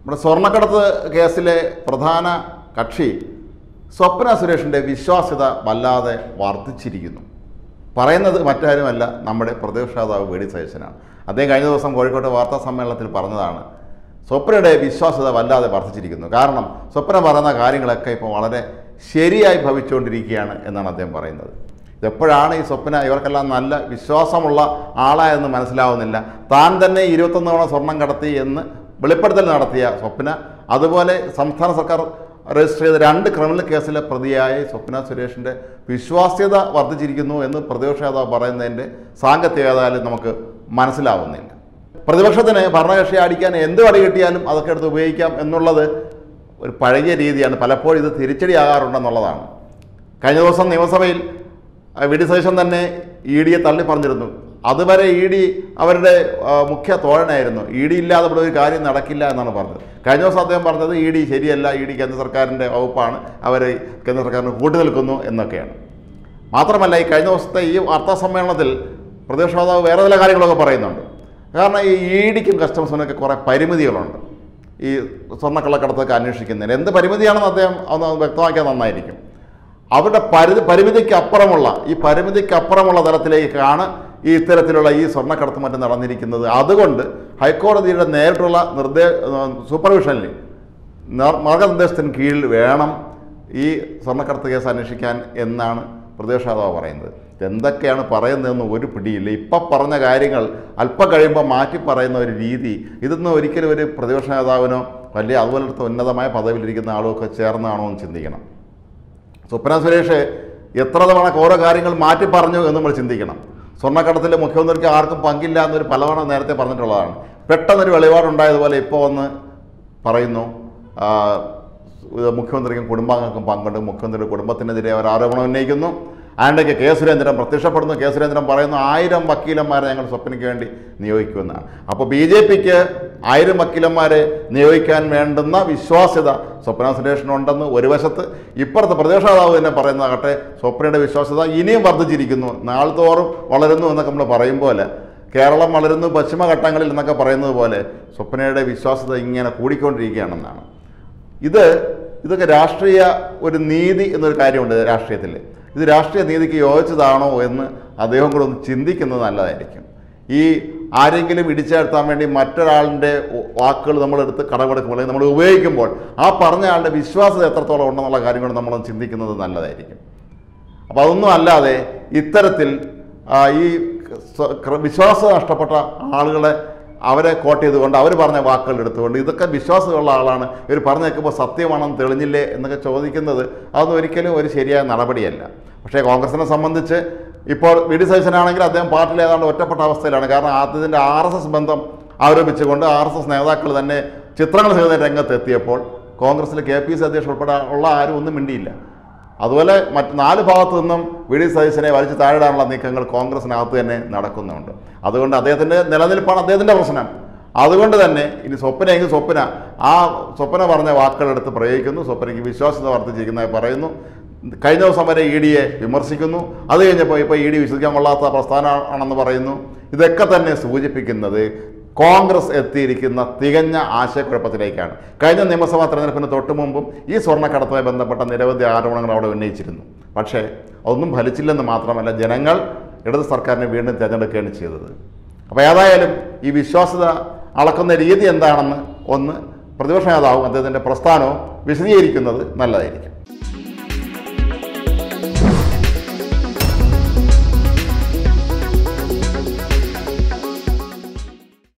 നമ്മുടെ സ്വർണ്ണക്കടത്ത് കേസിലെ പ്രധാന കക്ഷി സ്വപ്ന സുരേഷിൻ്റെ വിശ്വാസ്യത വല്ലാതെ വർദ്ധിച്ചിരിക്കുന്നു പറയുന്നത് മറ്റാരുമല്ല നമ്മുടെ പ്രതിപക്ഷ നേതാവ് വി ഡി സതീശനാണ് അദ്ദേഹം കഴിഞ്ഞ ദിവസം കോഴിക്കോട്ടെ വാർത്താ സമ്മേളനത്തിൽ പറഞ്ഞതാണ് സ്വപ്നയുടെ വിശ്വാസ്യത വല്ലാതെ വർദ്ധിച്ചിരിക്കുന്നു കാരണം സ്വപ്ന പറയുന്ന കാര്യങ്ങളൊക്കെ ഇപ്പോൾ വളരെ ശരിയായി ഭവിച്ചുകൊണ്ടിരിക്കുകയാണ് എന്നാണ് അദ്ദേഹം പറയുന്നത് ഇതെപ്പോഴാണ് ഈ സ്വപ്ന ഇവർക്കെല്ലാം നല്ല വിശ്വാസമുള്ള ആളായെന്ന് മനസ്സിലാവുന്നില്ല താൻ തന്നെ ഇരുപത്തൊന്ന് തവണ സ്വർണം കടത്തി എന്ന് വെളിപ്പെടുത്തൽ നടത്തിയ സ്വപ്ന അതുപോലെ സംസ്ഥാന സർക്കാർ രജിസ്റ്റർ ചെയ്ത രണ്ട് ക്രിമിനൽ കേസിലെ പ്രതിയായ സ്വപ്ന സുരേഷിൻ്റെ വിശ്വാസ്യത വർദ്ധിച്ചിരിക്കുന്നു എന്ന് പ്രതിപക്ഷ നേതാവ് പറയുന്നതിൻ്റെ സാങ്കത്യതായാലും നമുക്ക് മനസ്സിലാവുന്നില്ല പ്രതിപക്ഷത്തിന് ഭരണകക്ഷി അടിക്കാൻ എന്ത് വടി കിട്ടിയാലും അതൊക്കെ എടുത്ത് ഉപയോഗിക്കാം എന്നുള്ളത് ഒരു പഴകിയ രീതിയാണ് പലപ്പോഴും ഇത് തിരിച്ചടിയാകാറുണ്ടെന്നുള്ളതാണ് കഴിഞ്ഞ ദിവസം നിയമസഭയിൽ ആ, വി ഡി സതീശൻ തന്നെ ഇ ഡിയെ തള്ളി പറഞ്ഞിരുന്നു അതുവരെ ഇ ഡി അവരുടെ ആ, മുഖ്യ തോഴനായിരുന്നു ഇ ഡി ഇല്ലാതെ ഇവിടെ ഒരു കാര്യം നടക്കില്ല എന്നാണ് പറഞ്ഞത് കഴിഞ്ഞ ദിവസം അദ്ദേഹം പറഞ്ഞത് ഇ ഡി ശരിയല്ല ഇ ഡി കേന്ദ്ര സർക്കാരിൻ്റെ വകുപ്പാണ് അവർ കേന്ദ്ര സർക്കാരിന് കൂട്ടു നിൽക്കുന്നു എന്നൊക്കെയാണ് മാത്രമല്ല ഈ കഴിഞ്ഞ ദിവസത്തെ ഈ വാർത്താ സമ്മേളനത്തിൽ പ്രതിപക്ഷ നേതാവ് വേറെ ചില കാര്യങ്ങളൊക്കെ പറയുന്നുണ്ട് കാരണം ഈ ഇ ഡിക്കും കസ്റ്റംസിനൊക്കെ കുറേ പരിമിതികളുണ്ട് ഈ സ്വർണ്ണക്കള്ളക്കടത്തൊക്കെ അന്വേഷിക്കുന്നതിന് എന്ത് പരിമിതിയാണെന്ന് അദ്ദേഹം ഒന്ന് വ്യക്തമാക്കിയാൽ നന്നായിരിക്കും അവരുടെ പരിധി പരിമിതിക്ക് അപ്പുറമുള്ള ഈ പരിമിതിക്ക് അപ്പുറമുള്ള തലത്തിലേക്കാണ് ഈ ഇത്തരത്തിലുള്ള ഈ സ്വർണ്ണക്കടത്ത് മറ്റും നടന്നിരിക്കുന്നത് അതുകൊണ്ട് ഹൈക്കോടതിയുടെ നേരിട്ടുള്ള നിർദ്ദേ സൂപ്പർവിഷനിൽ നർ- മാർഗനിർദ്ദേശത്തിന് കീഴിൽ വേണം ഈ സ്വർണ്ണക്കടത്ത് കേസ് അന്വേഷിക്കാൻ എന്നാണ് പ്രതിപക്ഷ നേതാവ് പറയുന്നത് എന്തൊക്കെയാണ് പറയുന്നതെന്ന് ഒരു പിടിയില്ല ഇപ്പം പറഞ്ഞ കാര്യങ്ങൾ അല്പം കഴിയുമ്പോൾ മാറ്റി പറയുന്ന ഒരു രീതി ഇതൊന്നും ഒരിക്കലും ഒരു പ്രതിപക്ഷ നേതാവിനോ വലിയ അതുപോലത്തെ ഉന്നതമായ പദവിയിലിരിക്കുന്ന ആളുമൊക്കെ ചേർന്നാണോ എന്ന് ചിന്തിക്കണം സ്വപ്ന സുരേഷ് എത്ര തവണ ഓരോ കാര്യങ്ങൾ മാറ്റി പറഞ്ഞു എന്ന് നമ്മൾ ചിന്തിക്കണം സ്വർണ്ണക്കടത്തിൽ മുഖ്യമന്ത്രിക്ക് ആർക്കും പങ്കില്ല എന്നൊരു പലതവണ നേരത്തെ പറഞ്ഞിട്ടുള്ളതാണ് പെട്ടെന്നൊരു വെളിപാടുണ്ടായതുപോലെ ഇപ്പോൾ ഒന്ന് പറയുന്നു ആ, ഇത് മുഖ്യമന്ത്രിക്കും കുടുംബാംഗങ്ങൾക്കും പങ്കുണ്ട് മുഖ്യമന്ത്രിയുടെ കുടുംബത്തിനെതിരെ അവർ ആരോപണം ഉന്നയിക്കുന്നു ആണ്ടയ്ക്ക് കെ സുരേന്ദ്രൻ പ്രത്യക്ഷപ്പെടുന്നു കെ സുരേന്ദ്രൻ പറയുന്നു ആയിരം വക്കീലന്മാരെ ഞങ്ങൾ സ്വപ്നയ്ക്ക് വേണ്ടി നിയോഗിക്കുമെന്നാണ് അപ്പോൾ ബി ജെ പിക്ക് ആയിരം വക്കീലന്മാരെ നിയോഗിക്കാൻ വേണ്ടുന്ന വിശ്വാസ്യത സ്വപ്ന സുരേഷിനുണ്ടെന്ന് ഒരു വശത്ത് ഇപ്പുറത്ത് പ്രതിപക്ഷ നേതാവ് തന്നെ പറയുന്നതാകട്ടെ സ്വപ്നയുടെ വിശ്വാസ്യത ഇനിയും വർദ്ധിച്ചിരിക്കുന്നു നാൾതോറും വളരുന്നു എന്നൊക്കെ നമ്മൾ പറയും പോലെ കേരളം വളരുന്നു പശ്ചിമഘട്ടങ്ങളിൽ എന്നൊക്കെ പറയുന്നത് പോലെ സ്വപ്നയുടെ വിശ്വാസ്യത ഇങ്ങനെ കൂടിക്കൊണ്ടിരിക്കുകയാണെന്നാണ് ഇത് ഇതൊക്കെ രാഷ്ട്രീയ ഒരു നീതി എന്നൊരു കാര്യമുണ്ട് രാഷ്ട്രീയത്തിൽ ഇത് രാഷ്ട്രീയ നീതിക്ക് യോജിച്ചതാണോ എന്ന് അദ്ദേഹം കൂടെ ഒന്ന് ചിന്തിക്കുന്നത് നല്ലതായിരിക്കും ഈ ആരെങ്കിലും ഇടിച്ചേർത്താൻ വേണ്ടി മറ്റൊരാളിൻ്റെ വാക്കുകൾ നമ്മളെടുത്ത് കടമെടുക്കുമ്പോൾ അല്ലെങ്കിൽ നമ്മൾ ഉപയോഗിക്കുമ്പോൾ ആ പറഞ്ഞ ആളുടെ വിശ്വാസത എത്രത്തോളം ഉണ്ടെന്നുള്ള കാര്യം കൂടെ നമ്മളൊന്ന് ചിന്തിക്കുന്നത് നല്ലതായിരിക്കും അപ്പോൾ അതൊന്നും അല്ലാതെ ഇത്തരത്തിൽ ആ, ഈ സ്വ- ക്ര- വിശ്വാസം നഷ്ടപ്പെട്ട ആളുകളെ അവരെ കോട്ട് ചെയ്തുകൊണ്ട് അവർ പറഞ്ഞ വാക്കുകൾ എടുത്തുകൊണ്ട് ഇതൊക്കെ വിശ്വാസമുള്ള ആളാണ് ഇവർ പറഞ്ഞു കേൾക്കുമ്പോൾ സത്യമാണെന്ന് തെളിഞ്ഞില്ലേ എന്നൊക്കെ ചോദിക്കുന്നത് അതൊന്നും ഒരിക്കലും ഒരു ശരിയായ നടപടിയല്ല പക്ഷേ കോൺഗ്രസിനെ സംബന്ധിച്ച് ഇപ്പോൾ വി ഡി സതീശനാണെങ്കിൽ അദ്ദേഹം പാർട്ടിയിൽ ഏതാണ്ട് ഒറ്റപ്പെട്ട അവസ്ഥയിലാണ് കാരണം ആദ്യത്തിൻ്റെ ആർ എസ് എസ് ബന്ധം ആരോപിച്ചുകൊണ്ട് ആർ എസ് എസ് നേതാക്കൾ തന്നെ ചിത്രങ്ങൾ ചെയ്ത രംഗത്ത് എത്തിയപ്പോൾ കോൺഗ്രസിലെ കെ പി സി അധ്യക്ഷൻ ഉൾപ്പെടെ ഉള്ള ആരും ഒന്നും മിണ്ടിയില്ല അതുപോലെ മറ്റ് നാല് ഭാഗത്തു നിന്നും വി ഡി സതീശനെ വലിച്ചു താഴെടാനുള്ള നീക്കങ്ങൾ കോൺഗ്രസിനകത്ത് തന്നെ നടക്കുന്നുണ്ട് അതുകൊണ്ട് അദ്ദേഹത്തിൻ്റെ നിലനിൽപ്പാണ് അദ്ദേഹത്തിൻ്റെ പ്രശ്നം അതുകൊണ്ട് തന്നെ ഇനി സ്വപ്നയെങ്കിൽ സ്വപ്ന ആ സ്വപ്ന പറഞ്ഞ വാക്കുകളെടുത്ത് പ്രയോഗിക്കുന്നു സ്വപ്നയ്ക്ക് വിശ്വാസ്യത വർദ്ധിച്ചിരിക്കുന്നതായി പറയുന്നു കഴിഞ്ഞ ദിവസം വരെ ഇ ഡിയെ വിമർശിക്കുന്നു അത് കഴിഞ്ഞപ്പോൾ ഇപ്പോൾ ഇ ഡി വിശ്വസിക്കാൻ കൊള്ളാത്ത പ്രസ്ഥാനമാണെന്ന് പറയുന്നു ഇതൊക്കെ തന്നെ സൂചിപ്പിക്കുന്നത് കോൺഗ്രസ് എത്തിയിരിക്കുന്ന തികഞ്ഞ ആശയക്കുഴപ്പത്തിലേക്കാണ് കഴിഞ്ഞ നിയമസഭാ തെരഞ്ഞെടുപ്പിന് തൊട്ടു മുമ്പും ഈ സ്വർണ്ണക്കടത്തുമായി ബന്ധപ്പെട്ട നിരവധി ആരോപണങ്ങൾ അവിടെ ഉന്നയിച്ചിരുന്നു പക്ഷേ അതൊന്നും ഫലിച്ചില്ലെന്ന് മാത്രമല്ല ജനങ്ങൾ ഇടത് സർക്കാരിനെ വീണ്ടും തിരഞ്ഞെടുക്കുകയാണ് ചെയ്തത് അപ്പോൾ ഏതായാലും ഈ വിശ്വാസ്യത അളക്കുന്ന രീതി എന്താണെന്ന് ഒന്ന് പ്രതിപക്ഷ നേതാവും അദ്ദേഹത്തിൻ്റെ പ്രസ്ഥാനവും വിശദീകരിക്കുന്നത് നല്ലതായിരിക്കും